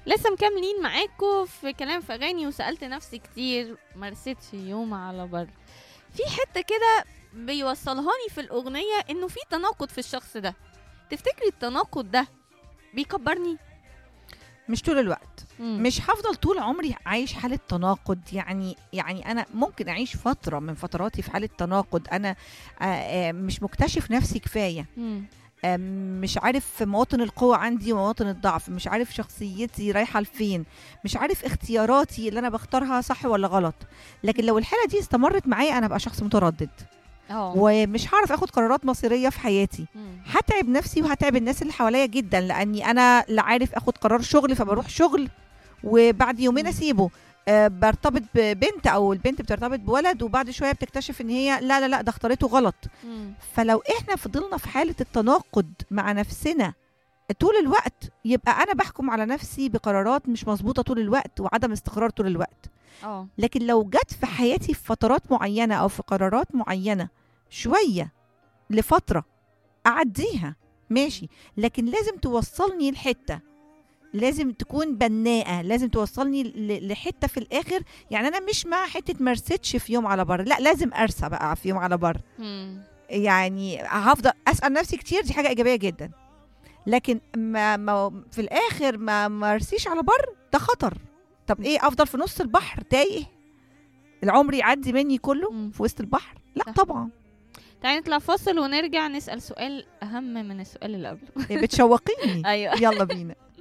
لسه مكملين معاكم في كلام في اغاني وسالت نفسي كتير ما رستش يوم على بر في حته كده بيوصلهاني في الاغنيه انه في تناقض في الشخص ده تفتكري التناقض ده بيكبرني مش طول الوقت مم. مش هفضل طول عمري عايش حالة تناقض يعني يعني أنا ممكن أعيش فترة من فتراتي في حالة تناقض أنا آه، آه، مش مكتشف نفسي كفاية مم. آه، مش عارف مواطن القوة عندي ومواطن الضعف مش عارف شخصيتي رايحة لفين مش عارف اختياراتي اللي أنا بختارها صح ولا غلط لكن لو الحالة دي استمرت معايا أنا بقى شخص متردد اه ومش هعرف اخد قرارات مصيرية في حياتي مم. هتعب نفسي وهتعب الناس اللي حواليا جدا لاني انا لا عارف اخد قرار شغل فبروح شغل وبعد يومين مم. اسيبه آه، برتبط ببنت او البنت بترتبط بولد وبعد شويه بتكتشف ان هي لا لا لا ده اختارته غلط مم. فلو احنا فضلنا في حاله التناقض مع نفسنا طول الوقت يبقى انا بحكم على نفسي بقرارات مش مظبوطه طول الوقت وعدم استقرار طول الوقت اه لكن لو جت في حياتي في فترات معينه او في قرارات معينه شويه لفتره اعديها ماشي لكن لازم توصلني لحته لازم تكون بناءه لازم توصلني ل- لحته في الاخر يعني انا مش مع حته ما رستش في يوم على بر لا لازم ارسى بقى في يوم على بر مم. يعني هفضل اسال نفسي كتير دي حاجه ايجابيه جدا لكن ما, ما في الاخر ما مرسيش على بر ده خطر طب ايه افضل في نص البحر تايه العمر يعدي مني كله مم. في وسط البحر لا صح. طبعا تعالي نطلع فاصل ونرجع نسال سؤال اهم من السؤال اللي قبله بتشوقيني ايوه يلا بينا